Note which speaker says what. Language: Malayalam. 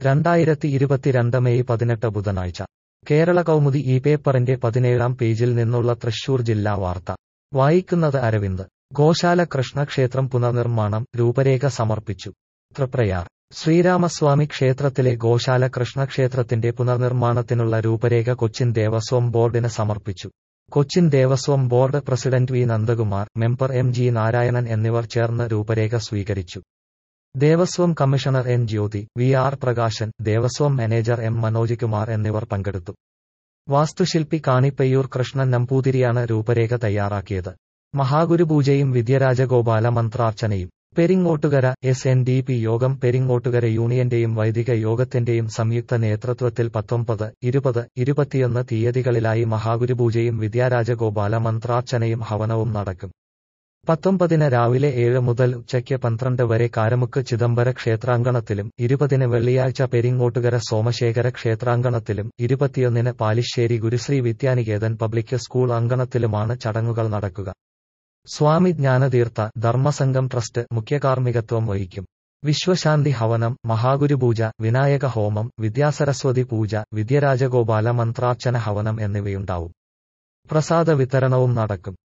Speaker 1: രണ്ടായിരത്തി ഇരുപത്തിരണ്ട് മെയ് പതിനെട്ട് ബുധനാഴ്ച കേരള കൗമുദി ഈ പേപ്പറിന്റെ പതിനേഴാം പേജിൽ നിന്നുള്ള തൃശൂർ ജില്ലാ വാർത്ത വായിക്കുന്നത് അരവിന്ദ് ഗോശാല കൃഷ്ണക്ഷേത്രം പുനർനിർമ്മാണം രൂപരേഖ സമർപ്പിച്ചു തൃപ്രയാർ ശ്രീരാമസ്വാമി ക്ഷേത്രത്തിലെ ഗോശാല കൃഷ്ണക്ഷേത്രത്തിന്റെ പുനർനിർമ്മാണത്തിനുള്ള രൂപരേഖ കൊച്ചിൻ ദേവസ്വം ബോർഡിന് സമർപ്പിച്ചു Cochin Devaswom board president V Nandakumar member M G Narayanan എന്നിവർ ചേർന്ന് രൂപരേഖ സ്വീകരിച്ചു Devaswom commissioner N Jyothi V R Prakashan Devaswom manager M Manoj Kumar എന്നിവർ പങ്കെടുത്തു വാസ്തുശില്പി കാണിപ്പയ്യൂർ കൃഷ്ണൻ നമ്പൂതിരിയാണ് രൂപരേഖ തയ്യാറാക്കിയത് മഹാഗുരുപൂജയും വിദ്യരാജഗോപാല മന്ത്രാർച്ചനയും Peringottukara S N D P യോഗം പെരിങ്ങോട്ടുകര യൂണിയന്റെയും വൈദിക യോഗത്തിന്റെയും സംയുക്ത നേതൃത്വത്തിൽ പത്തൊമ്പത് ഇരുപത് ഇരുപത്തിയൊന്ന് തീയതികളിലായി മഹാഗുരുപൂജയും വിദ്യാരാജഗോപാല മന്ത്രാർച്ചനയും ഹവനവും നടക്കും പത്തൊമ്പതിന് രാവിലെ ഏഴ് മുതൽ ഉച്ചയ്ക്ക് പന്ത്രണ്ട് വരെ കാരമുക്ക് ചിദംബര ക്ഷേത്രാങ്കണത്തിലും ഇരുപതിന് വെള്ളിയാഴ്ച പെരിങ്ങോട്ടുകര സോമശേഖര ക്ഷേത്രാങ്കണത്തിലും ഇരുപത്തിയൊന്നിന് പാലിശ്ശേരി ഗുരുശ്രീ വിദ്യാനികേതൻ പബ്ലിക് സ്കൂൾ അങ്കണത്തിലുമാണ് ചടങ്ങുകൾ നടക്കുക സ്വാമി ജ്ഞാനതീർത്ഥ ധർമ്മസംഘം ട്രസ്റ്റ് മുഖ്യകാർമ്മികത്വം വഹിക്കും വിശ്വശാന്തി ഹവനം മഹാഗുരുപൂജ വിനായക ഹോമം വിദ്യാസരസ്വതി പൂജ വിദ്യരാജഗോപാല മന്ത്രാർച്ചന ഹവനം എന്നിവയുണ്ടാവും പ്രസാദ വിതരണവും നടക്കും